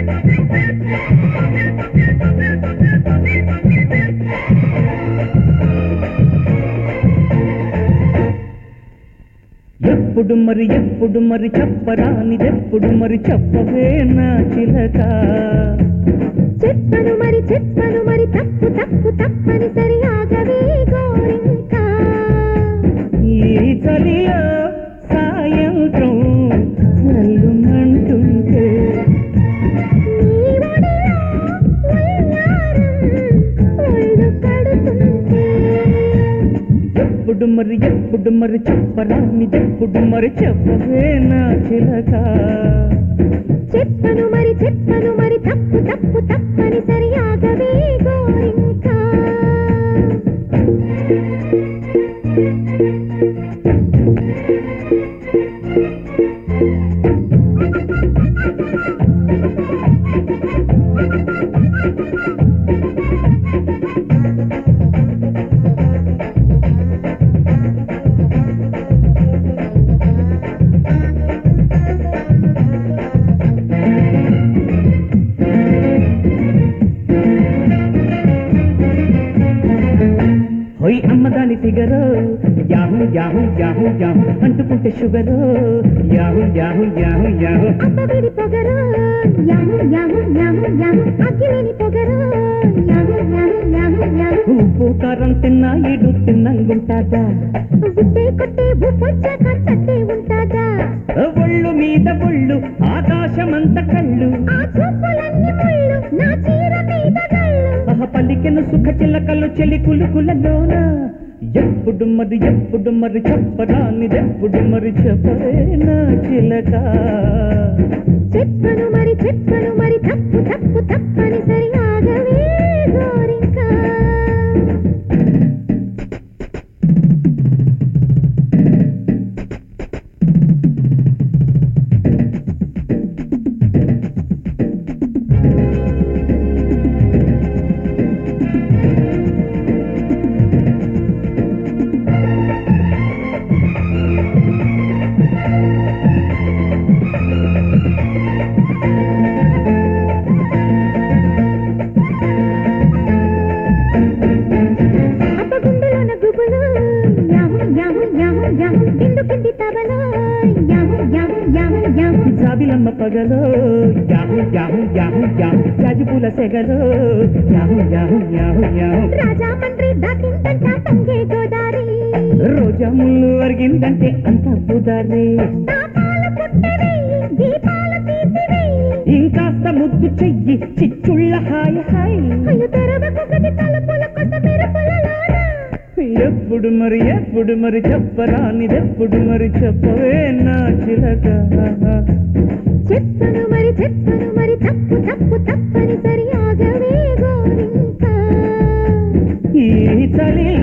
ఎప్పుడు మరి ఎప్పుడు మరి చెప్పరానిదెప్పుడు మరి చెప్పవే నా చిలక చెప్పను మరి చెప్పను మరి తప్పు తప్పు తప్పని సరి ఆగవే గోరింకా ఈ చలియో సాయంత్రం చల్లుమంటుంటే నీ ఒడిలో వయ్యారం ఒళ్ళు కడుతుంటే ఎప్పుడు మరి ఎప్పుడు మరి చెప్పరానిదెప్పుడు మరి చెప్పవే నా చిలక చెప్పను మరి చెప్పను మరి తప్పు తప్పు తప్పని సరి ఆగవే గోరింకా హొయ్ అమ్మదాని ఫిగరు యాహు యాహు యాహు యాహు అంటుకుంటే షుగరు యాహు యాహు యాహు యాహు అబ్బవిడి పొగరు యాహు యాహు యాహు యాహు అగ్గిలేని పొగరు యాహు యాహు యాహు యాహు ఉప్పు కారం తిన్నా ఇడు తిన్నంగుంటాదా ఉట్టే కొట్టే ఉప్పొచ్చాక చట్టే ఉంటాదా ఒళ్ళు మీద ఒళ్ళు ఆకాశమంత కళ్ళు ఆ చూపులన్నీ ముళ్ళు నా చీర మీద గళ్ళు ఆహ పలికెను సుఖ చిలకలు చెలి కులుకులలోన ఎప్పుడు మరి ఎప్పుడు మరి చెప్పరానిదెప్పుడు మరి చెప్పరే నా చిలక చెప్పను మరి చెప్పను మరి తప్పు తప్పు తప్పని సరి ఆగవే గోరింకా అప్పగుండులోన గుబులు యాహు యాహు యాహు యాహు కిందు కింది తబలో యాహు యాహు యాహు యాహు జాబిలమ్మ పగలో యాహు యాహు యాహు యాహు జాజిపూల సెగలో యాహు యాహు యాహు యాహు రాజా మండ్రి దాటిందంట పంగే గోదారి రోజా ముళ్ళు అరిగిందంటే అంత బుదారే తాపాల పుట్టవేయి దీపాల తీసివేయి ఇంకాస్త ముద్దు చెయ్యి చిచ్చుళ్ళ హాయ్ హాయ్ అయ్యో తెరవకు గది తలుపుల కొత్త మెరుపులలోన ఎప్పుడు మరి ఎప్పుడు మరి చెప్పరానిదెప్పుడు మరి చెప్పవే నా చిలక చెప్పను మరి చెప్పను మరి తప్పు తప్పు తప్పని సరి ఆగవే గోరింకా ఈ చలి